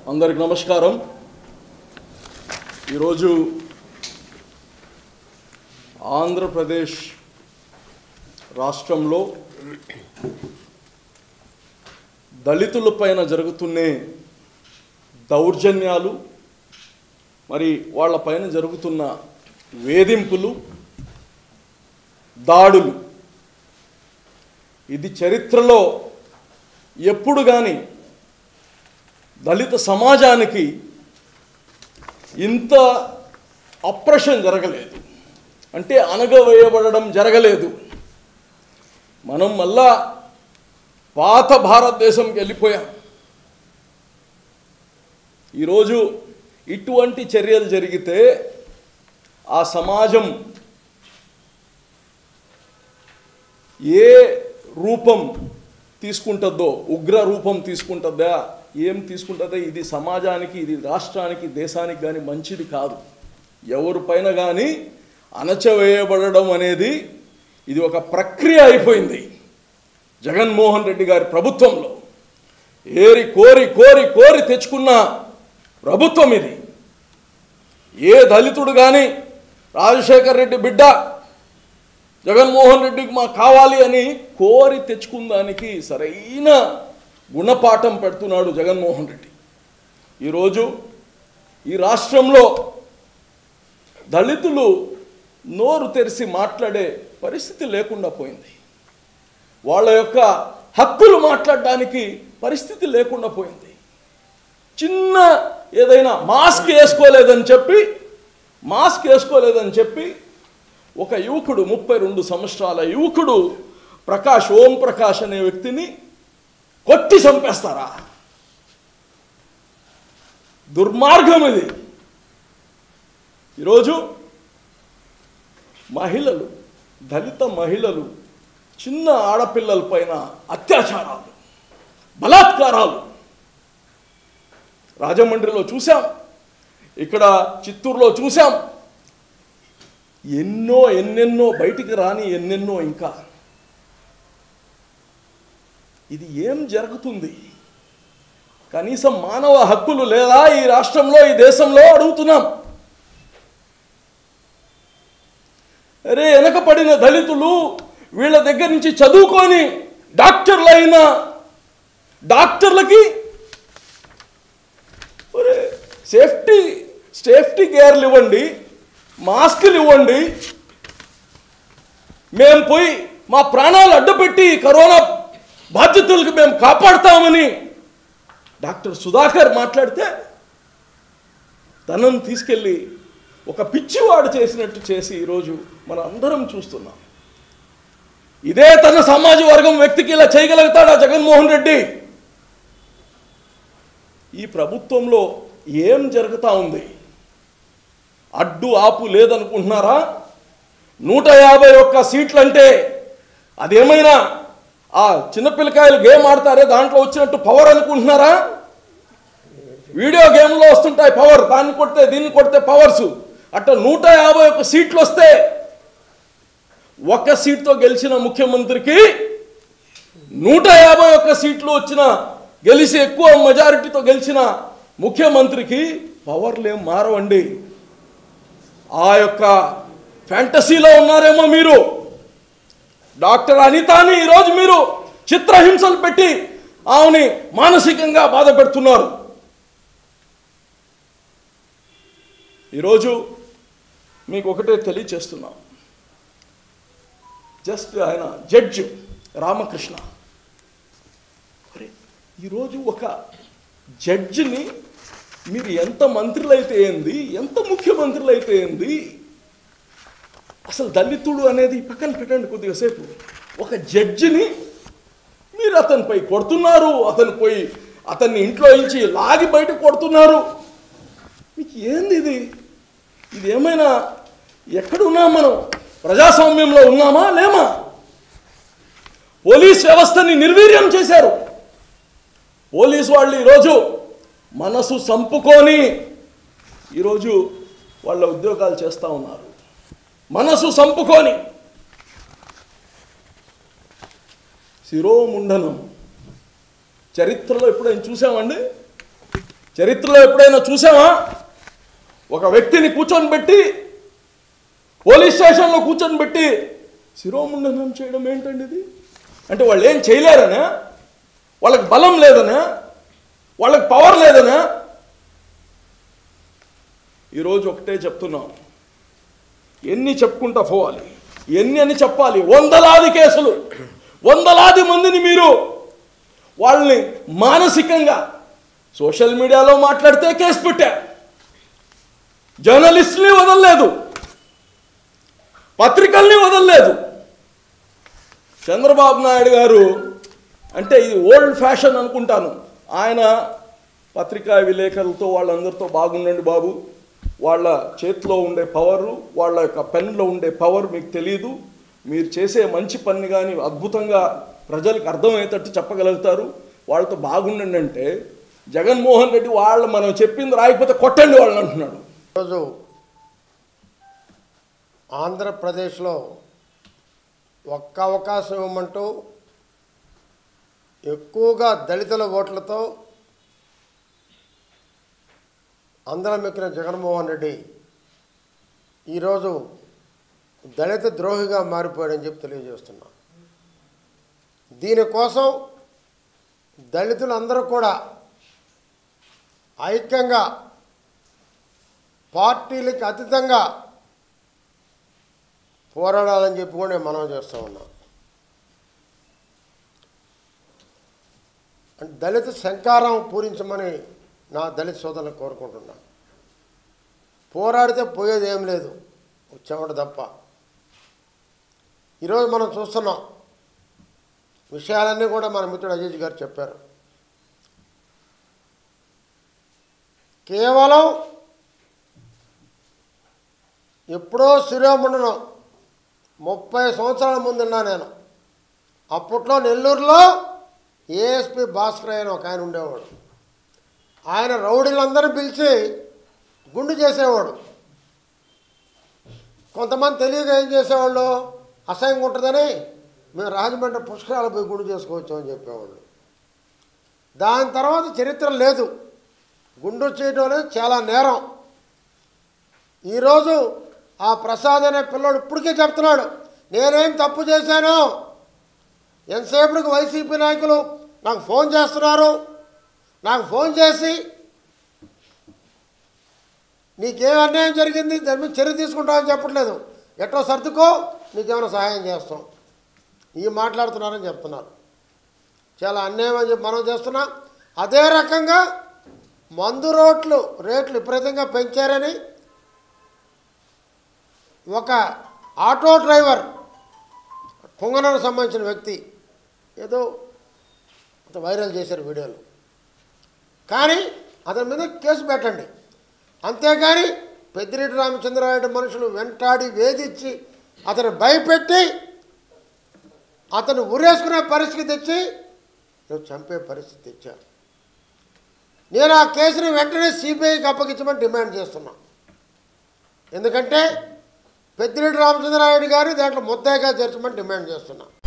అందరికి నమస్కారం ఈరోజు ఆంధ్రప్రదేశ్ రాష్ట్రంలో దళితులపైన జరుగుతున్నే దౌర్జన్యాలు మరి వాళ్ళపైన జరుగుతున్న వేధింపులు దాడులు ఇది చరిత్రలో ఎప్పుడు కానీ దళిత సమాజానికి ఇంత అప్రెషన్ జరగలేదు అంటే అనగవేయబడడం జరగలేదు మనం మళ్ళా పాత భారతదేశంకి వెళ్ళిపోయాం ఈరోజు ఇటువంటి చర్యలు జరిగితే ఆ సమాజం ఏ రూపం తీసుకుంటుందో ఉగ్ర రూపం తీసుకుంటుందా ఏం తీసుకుంటుందో ఇది సమాజానికి ఇది రాష్ట్రానికి దేశానికి కానీ మంచిది కాదు ఎవరిపైన కానీ అణచవేయబడడం అనేది ఇది ఒక ప్రక్రియ అయిపోయింది జగన్మోహన్ రెడ్డి గారి ప్రభుత్వంలో ఏరి కోరి కోరి కోరి తెచ్చుకున్న ప్రభుత్వం ఇది ఏ దళితుడు కానీ రాజశేఖర్ రెడ్డి బిడ్డ జగన్మోహన్ రెడ్డికి మాకు కావాలి అని కోరి తెచ్చుకున్న దానికి సరైన గుణపాఠం పెడుతున్నాడు జగన్మోహన్ రెడ్డి ఈరోజు ఈ రాష్ట్రంలో దళితులు నోరు తెరిచి మాట్లాడే పరిస్థితి లేకుండా పోయింది వాళ్ళ యొక్క హక్కులు మాట్లాడడానికి పరిస్థితి లేకుండా పోయింది చిన్న ఏదైనా మాస్క్ వేసుకోలేదని చెప్పి మాస్క్ వేసుకోలేదని చెప్పి ఒక యువకుడు ముప్పై రెండు సంవత్సరాల యువకుడు ప్రకాష్ ఓం ప్రకాష్ అనే వ్యక్తిని కొట్టి చంపేస్తారా దుర్మార్గం ఇది ఈరోజు మహిళలు దళిత మహిళలు చిన్న ఆడపిల్లల పైన అత్యాచారాలు బలాత్కారాలు రాజమండ్రిలో చూసాం ఇక్కడ చిత్తూరులో చూసాం ఎన్నో ఎన్నెన్నో బయటికి రాని ఎన్నెన్నో ఇంకా ఇది ఏం జరుగుతుంది కనీసం మానవ హక్కులు లేదా ఈ రాష్ట్రంలో ఈ దేశంలో అడుగుతున్నాం అరే వెనకపడిన దళితులు వీళ్ళ దగ్గర నుంచి చదువుకొని డాక్టర్లు అయిన డాక్టర్లకి ఒరే సేఫ్టీ సేఫ్టీ గేర్లు ఇవ్వండి మాస్కులు ఇవ్వండి మేము పోయి మా ప్రాణాలు అడ్డుపెట్టి కరోనా బాధ్యతలకు మేము కాపాడుతామని డాక్టర్ సుధాకర్ మాట్లాడితే తనను తీసుకెళ్ళి ఒక పిచ్చివాడు చేసినట్టు చేసి ఈరోజు మనం అందరం చూస్తున్నాం ఇదే తన సమాజ వర్గం వ్యక్తికి ఇలా చేయగలుగుతాడా జగన్మోహన్ రెడ్డి ఈ ప్రభుత్వంలో ఏం జరుగుతూ ఉంది అడ్డు ఆపు లేదనుకుంటున్నారా నూట యాభై ఒక్క సీట్లు అంటే అదేమైనా ఆ చిన్నపిల్లకాయలు గేమ్ ఆడతారే దాంట్లో వచ్చినట్టు పవర్ అనుకుంటున్నారా వీడియో గేమ్లో వస్తుంటాయి పవర్ దాన్ని కొడితే దీన్ని కొడితే పవర్స్ అట్లా నూట యాభై ఒక్క సీట్లు వస్తే ఒక్క సీట్తో గెలిచిన ముఖ్యమంత్రికి నూట యాభై ఒక్క సీట్లు వచ్చిన గెలిచి ఎక్కువ మెజారిటీతో గెలిచిన ముఖ్యమంత్రికి పవర్లు ఏం మారవండి ఆ యొక్క ఫ్యాంటసీలో ఉన్నారేమో మీరు డాక్టర్ అనితాని ఈరోజు మీరు చిత్రహింసలు పెట్టి ఆమెని మానసికంగా బాధ పెడుతున్నారు ఈరోజు మీకు ఒకటే తెలియచేస్తున్నాం జస్ట్ ఆయన జడ్జ్ రామకృష్ణ అరే ఈరోజు ఒక జడ్జిని మీరు ఎంత మంత్రులు అయితే ఏంది ఎంత ముఖ్యమంత్రులు అయితే ఏంది అసలు దళితుడు అనేది పక్కన పెట్టండి కొద్దిగా సేపు ఒక జడ్జిని మీరు అతనిపై కొడుతున్నారు అతను పోయి అతన్ని ఇంట్లో నుంచి లాగి బయట కొడుతున్నారు మీకు ఏంది ఇది ఇది ఏమైనా ఎక్కడున్నాం మనం ప్రజాస్వామ్యంలో ఉన్నామా లేమా పోలీస్ వ్యవస్థని నిర్వీర్యం చేశారు పోలీస్ వాళ్ళు ఈరోజు మనసు సంపుకొని ఈరోజు వాళ్ళ ఉద్యోగాలు చేస్తూ ఉన్నారు మనసు సంపుకొని శిరోముండనం చరిత్రలో ఎప్పుడైనా చూసామండి చరిత్రలో ఎప్పుడైనా చూసామా ఒక వ్యక్తిని కూర్చొని పెట్టి పోలీస్ స్టేషన్లో కూర్చొని పెట్టి శిరోముండనం చేయడం ఏంటండి ఇది అంటే వాళ్ళు ఏం చేయలేరనా వాళ్ళకి బలం లేదనా వాళ్ళకి పవర్ లేదనా ఈరోజు ఒకటే చెప్తున్నాం ఎన్ని చెప్పుకుంటా పోవాలి ఎన్ని అని చెప్పాలి వందలాది కేసులు వందలాది మందిని మీరు వాళ్ళని మానసికంగా సోషల్ మీడియాలో మాట్లాడితే కేసు పెట్టారు జర్నలిస్టుని వదలలేదు పత్రికల్ని వదలలేదు చంద్రబాబు నాయుడు గారు అంటే ఇది ఓల్డ్ ఫ్యాషన్ అనుకుంటాను ఆయన పత్రికా విలేకరులతో వాళ్ళందరితో బాగుండండి బాబు వాళ్ళ చేతిలో ఉండే పవరు వాళ్ళ యొక్క పెన్లో ఉండే పవర్ మీకు తెలియదు మీరు చేసే మంచి పని కానీ అద్భుతంగా ప్రజలకు అర్థమయ్యేటట్టు చెప్పగలుగుతారు వాళ్ళతో బాగుండండి అంటే జగన్మోహన్ రెడ్డి వాళ్ళు మనం చెప్పింది రాయకపోతే కొట్టండి వాళ్ళని అంటున్నాడు ఈరోజు ఆంధ్రప్రదేశ్లో ఒక్క అవకాశం ఇవ్వమంటూ ఎక్కువగా దళితుల ఓట్లతో అందరం ఎక్కిన జగన్మోహన్ రెడ్డి ఈరోజు దళిత ద్రోహిగా మారిపోయాడని చెప్పి తెలియజేస్తున్నా దీనికోసం దళితులందరూ కూడా ఐక్యంగా పార్టీలకి అతీతంగా పోరాడాలని చెప్పి కూడా నేను మనవి చేస్తూ ఉన్నా అంటే దళిత శంకారం పూరించమని నా దళిత సోదరులను కోరుకుంటున్నా పోరాడితే పోయేది ఏం లేదు ఒక చెమట తప్ప ఈరోజు మనం చూస్తున్నాం విషయాలన్నీ కూడా మన మిత్రుడు అజయ్ గారు చెప్పారు కేవలం ఎప్పుడో శిరోముండను ముప్పై సంవత్సరాల ముందున్నా నేను అప్పట్లో నెల్లూరులో ఏఎస్పి భాస్కర్ అయిన ఒక ఆయన ఉండేవాడు ఆయన రౌడీలందరూ పిలిచి గుండు చేసేవాడు కొంతమంది తెలియక ఏం చేసేవాళ్ళు అసహ్యంగా ఉంటుందని మేము రాజమండ్రి పుష్కరాలు పోయి గుండు చేసుకోవచ్చు అని చెప్పేవాళ్ళు దాని తర్వాత చరిత్ర లేదు గుండు చేయడం అనేది చాలా నేరం ఈరోజు ఆ ప్రసాద్ అనే పిల్లోడు ఇప్పటికే చెప్తున్నాడు నేనేం తప్పు చేశాను ఎంతసేపటికి వైసీపీ నాయకులు నాకు ఫోన్ చేస్తున్నారు నాకు ఫోన్ చేసి నీకేం అన్యాయం జరిగింది దాని మీద చర్య తీసుకుంటామని చెప్పట్లేదు ఎట్టో సర్దుకో నీకేమైనా సహాయం చేస్తాం ఈ మాట్లాడుతున్నారని చెప్తున్నారు చాలా అన్యాయం అని చెప్పి మనం చేస్తున్నాం అదే రకంగా మందు రోట్లు రేట్లు విపరీతంగా పెంచారని ఒక ఆటో డ్రైవర్ పొంగనకు సంబంధించిన వ్యక్తి ఏదో అంత వైరల్ చేశారు వీడియోలు కానీ అతని మీద కేసు పెట్టండి అంతేగాని పెద్దిరెడ్డి రామచంద్రారెడ్డి మనుషులు వెంటాడి వేధించి అతను భయపెట్టి అతను ఉరేసుకునే పరిస్థితి తెచ్చి ఈరోజు చంపే పరిస్థితి తెచ్చారు నేను ఆ కేసుని వెంటనే సిబిఐకి అప్పగించమని డిమాండ్ చేస్తున్నా ఎందుకంటే పెద్దిరెడ్డి రామచంద్రారెడ్డి గారిని దాంట్లో ముద్దాయిగా చేర్చమని డిమాండ్ చేస్తున్నా